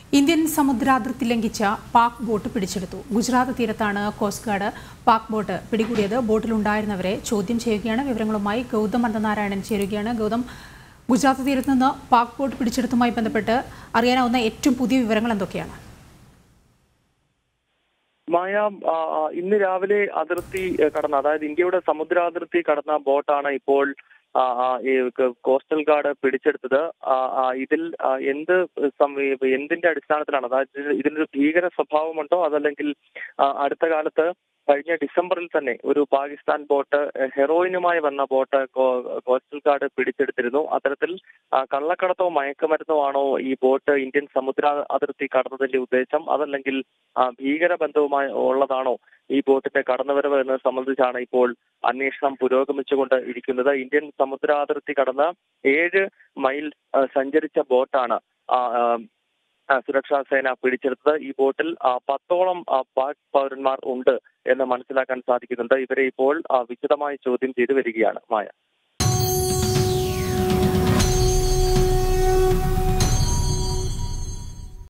Indian സമുദ്രാതിർത്തി ലംഘിച്ച Pak boat പിടിച്ചെടുത്തു ഗുജറാത്ത് തീരത്താണ് കോസ്റ്റ് ഗാർഡ് പാക് ബോട്ട് പിടികൂടിയത് ബോട്ടിലുണ്ടായിരുന്നവരെ ചോദ്യം ചെയ്യുകയാണ് വിവരങ്ങളുമായി ഗൗതം അനന്തനാരായണൻ ചേരുകയാണ് ഗൗതം ഗുജറാത്ത് തീരത്ത് നിന്ന് പാക് ബോട്ട് പിടിച്ചെടുത്തുമായി ബന്ധപ്പെട്ട് അറിയാനാവുന്ന ഏറ്റവും പുതിയ വിവരങ്ങൾ എന്തൊക്കെയാണ് മായ ആ, ആ, ഇന്ന് രാവിലെ അതിർത്തി ഏ, കടന്ന അതായത് ഇന്ത്യയുടെ സമുദ്രാതിർത്തി കടന്ന ബോട്ടാണ് ഇപ്പോൾ ആ, ആ, ഈ ക- കോസ്റ്റൽ ഗാർഡ് പിടിച്ചെടുത്തത് ആ, ആ, ഇതിൽ ആ, എന്ത് സം- എന്തിന്റെ അടിസ്ഥാനത്തിലാണ് അതായത് ഇത് ഇതിനൊരു ഭീകര സ്വഭാവമുണ്ടോ അതല്ലെങ്കിൽ ആ, അടുത്ത കാലത്ത് കഴിഞ്ഞ ഡിസംബറിൽ തന്നെ ഒരു പാകിസ്ഥാൻ ബോട്ട് എ, ഹെറോയിനുമായി വന്ന ബോട്ട് കോ- കോസ്റ്റൽ ഗാർഡ് പിടിച്ചെടുത്തിരുന്നു അത്തരത്തിൽ ആ, കള്ളക്കടത്തോ മയക്കുമരുന്നോ ആണോ ഈ ബോട്ട് ഇന്ത്യൻ സമുദ്ര അതിർത്തി കടന്നതിന്റെ ഉദ്ദേശം അതല്ലെങ്കിൽ ആ, ഭീകര ബന്ധവുമായി ഉള്ളതാണോ ഈ ബോട്ടിന്റെ കടന്നുവരവ് എന്നത് സംബന്ധിച്ചാണ് ഇപ്പോൾ അന്വേഷണം പുരോഗമിച്ചുകൊണ്ട് ഇരിക്കുന്നത് ഇന്ത്യൻ സമുദ്രാതിർത്തി കടന്ന് ഏഴ് മൈൽ ആ, സഞ്ചരിച്ച ബോട്ടാണ് ആ, ആ, ആ, സുരക്ഷാ സേന പിടിച്ചെടുത്തത് ഈ ബോട്ടിൽ ആ, പത്തോളം ആ, പാക് പൗരന്മാർ ഉണ്ട് എന്ന് മനസ്സിലാക്കാൻ സാധിക്കുന്നുണ്ട് ഇവരെ ഇപ്പോൾ ആ, വിശദമായി ചോദ്യം ചെയ്തു വരികയാണ് മായ